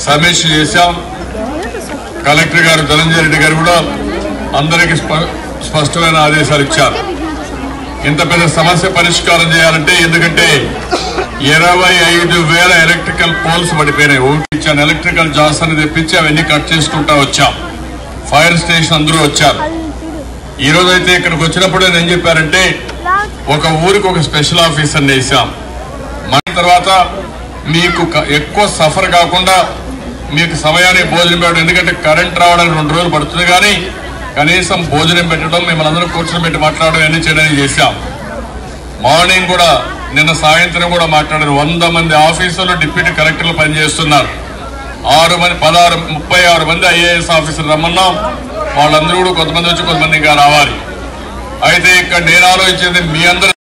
సమీక్ష చేశాం కలెక్టర్ గారు ధనంజయ రెడ్డి గారు కూడా అందరికీ స్ప- స్పష్టమైన ఆదేశాలు ఇచ్చారు ఇంత పెద్ద సమస్య పరిష్కారం చేయాలంటే ఎందుకంటే ఇరవై ఐదు వేల ఎలక్ట్రికల్ పోల్స్ పడిపోయినాయి ఒకటి ఇచ్చాను ఎలక్ట్రికల్ జాస్ అని తెప్పించి అవన్నీ కట్ చేసుకుంటా వచ్చాం ఫైర్ స్టేషన్ అందరూ వచ్చారు ఈ రోజు అయితే ఇక్కడికి వచ్చినప్పుడు ఏం చెప్పారంటే ఒక ఊరికి ఒక స్పెషల్ ఆఫీసర్ వేసాం మన తర్వాత మీకు క- ఎక్కువ సఫర్ కాకుండా మీకు సమయానికి భోజనం పెట్టడం ఎందుకంటే కరెంట్ రావడానికి రెండు రోజులు పడుతుంది కానీ కనీసం భోజనం పెట్టడం మిమ్మల్ని అందరూ కూర్చొని పెట్టి మాట్లాడడం అన్ని చేయడానికి చేశాం మార్నింగ్ కూడా నిన్న సాయంత్రం కూడా మాట్లాడారు వంద మంది ఆఫీసర్లు డిప్యూటీ కలెక్టర్లు పనిచేస్తున్నారు ఆరు మంది పదహారు ముప్పై ఆరు మంది ఐఏఎస్ ఆఫీసర్లు రమ్మన్నాం వాళ్ళందరూ కూడా కొంతమంది వచ్చి కొంతమంది ఇంకా రావాలి అయితే ఇక్కడ నేను ఆలోచించేది మీ అందరూ